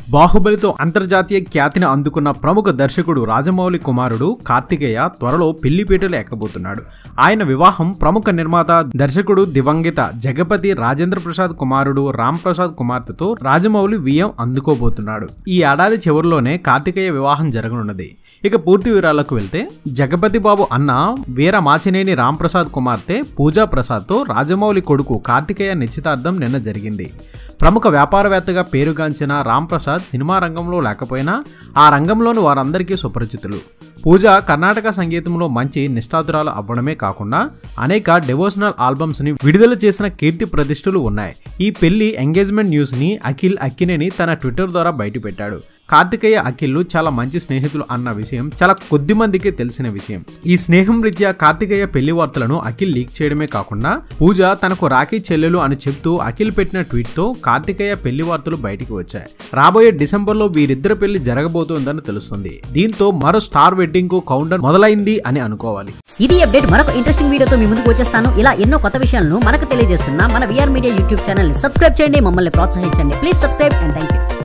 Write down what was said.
బాహుబలితో అంతర్జాతీయ ఖ్యాతిని అందుకున్న ప్రముఖ దర్శకుడు రాజమౌళి కుమారుడు కార్తికేయ త్వరలో పెళ్లిపీటలు ఎక్కబోతున్నాడు ఆయన వివాహం ప్రముఖ నిర్మాత దర్శకుడు దివంగిత జగపతి రాజేంద్ర ప్రసాద్ కుమారుడు రామ్ ప్రసాద్ కుమార్తెతో రాజమౌళి వియ్యం అందుకోబోతున్నాడు ఈ ఏడాది చివరిలోనే కార్తికేయ వివాహం జరగనున్నది ఇక పూర్తి వివరాలకు వెళ్తే జగపతి బాబు అన్న వీర మాచినేని రాంప్రసాద్ కుమార్తె పూజా ప్రసాద్తో రాజమౌళి కొడుకు కార్తికేయ నిశ్చితార్థం నిన్న జరిగింది ప్రముఖ వ్యాపారవేత్తగా పేరుగాంచిన రాంప్రసాద్ సినిమా రంగంలో లేకపోయినా ఆ రంగంలోని వారందరికీ సుపరిచితులు పూజ కర్ణాటక సంగీతంలో మంచి నిష్ఠాతురాలు అవ్వడమే కాకుండా అనేక డెవోషనల్ ఆల్బమ్స్ ని విడుదల చేసిన కీర్తి ప్రతిష్టలు ఉన్నాయి ఈ పెళ్లి ఎంగేజ్మెంట్ న్యూస్ ని అఖిల్ అక్కినేని తన ట్విట్టర్ ద్వారా బయటపెట్టాడు కార్తికేయ అఖిల్లు చాలా మంచి స్నేహితులు అన్న విషయం చాలా కొద్ది మందికి తెలిసిన విషయం ఈ స్నేహం రీత్యా కార్తికేయ పెళ్లి వార్తలను అఖిల్ లీక్ చేయడమే కాకుండా పూజ తనకు రాఖీ చెల్లెలు అని చెప్తూ అఖిల్ పెట్టిన ట్వీట్ తో కార్తికేయ పెళ్లి వార్తలు బయటికి వచ్చాయి రాబోయే డిసెంబర్ లో వీరిద్దరి పెళ్లి జరగబోతోందని తెలుస్తుంది దీంతో మరో స్టార్ వెడ్డింగ్ కు కౌంటర్ మొదలైంది అని అనుకోవాలి ఇది అప్డేట్ మరొక ఇంట్రెస్టింగ్ వీడియోతో మీ ముందుకు వచ్చేస్తాను ఇలా ఎన్నో కొత్త విషయాలను మనకు తెలియజేస్తున్న మన VR media YouTube channel subscribe చేయండి మమ్మల్ని ప్రోత్సహించండి please subscribe and thank you